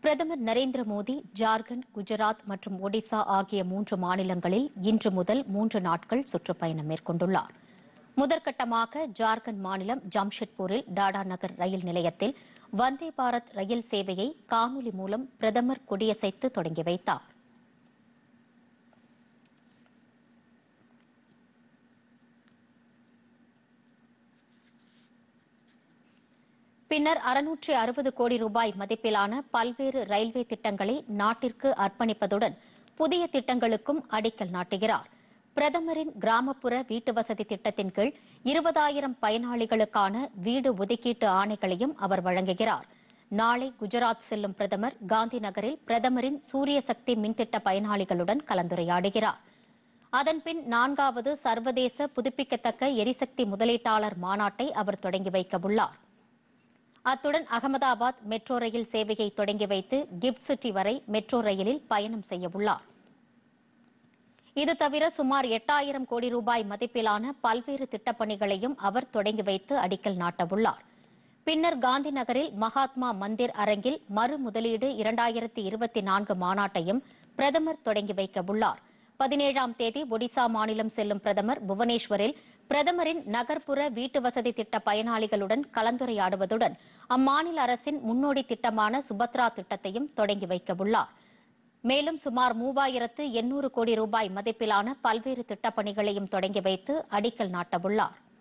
பிரதமர் நரேந்திர மோடி ஜார்க்கண்ட் குஜராத் மற்றும் ஒடிசா ஆகிய மூன்று மாநிலங்களில் இன்று முதல் மூன்று நாட்கள் சுற்றுப்பயணம் மேற்கொண்டுள்ளார் முதற்கட்டமாக ஜார்க்கண்ட் மாநிலம் ஜம்ஷெட்பூரில் டாடா நகர் ரயில் நிலையத்தில் வந்தே பாரத் ரயில் சேவையை காணொலி மூலம் பிரதமர் கொடியசைத்து தொடங்கி வைத்தார் பின்னர் அறுநூற்று அறுபது கோடி ரூபாய் மதிப்பிலான பல்வேறு ரயில்வே திட்டங்களை நாட்டிற்கு அர்ப்பணிப்பதுடன் புதிய திட்டங்களுக்கும் அடிக்கல் நாட்டுகிறார் பிரதமரின் கிராமப்புற வீட்டுவசதி திட்டத்தின் கீழ் இருபதாயிரம் பயனாளிகளுக்கான வீடு ஒதுக்கீட்டு ஆணைகளையும் அவர் வழங்குகிறார் நாளை குஜராத் செல்லும் பிரதமர் காந்தி நகரில் பிரதமரின் சூரிய சக்தி மின்திட்ட பயனாளிகளுடன் கலந்துரையாடுகிறார் அதன்பின் நான்காவது சர்வதேச புதுப்பிக்கத்தக்க எரிசக்தி முதலீட்டாளர் மாநாட்டை அவர் தொடங்கி வைக்கவுள்ளார் அத்துடன் அகமதாபாத் மெட்ரோ ரயில் சேவையை தொடங்கி வைத்து கிஃப்ட் சிட்டி வரை மெட்ரோ ரயிலில் பயணம் செய்யவுள்ளார் இது தவிர சுமார் எட்டாயிரம் கோடி ரூபாய் மதிப்பிலான பல்வேறு திட்டப்பணிகளையும் அவர் தொடங்கி வைத்து அடிக்கல் நாட்டவுள்ளார் பின்னர் காந்தி நகரில் மகாத்மா மந்திர் அரங்கில் மறு முதலீடு இரண்டாயிரத்தி இருபத்தி நான்கு மாநாட்டையும் பிரதமர் தொடங்கி வைக்கவுள்ளார் பதினேழாம் தேதி ஒடிசா மாநிலம் செல்லும் பிரதமர் புவனேஸ்வரில் பிரதமரின் நகர்ப்புற வீட்டு வசதி திட்ட பயனாளிகளுடன் கலந்துரையாடுவதுடன் அம்மாநில அரசின் முன்னோடி திட்டமான சுபத்ரா திட்டத்தையும் தொடங்கி வைக்கவுள்ளார் மேலும் சுமார் மூவாயிரத்து எண்ணூறு கோடி ரூபாய் மதிப்பிலான பல்வேறு திட்டப்பணிகளையும் தொடங்கி வைத்து அடிக்கல் நாட்டவுள்ளார்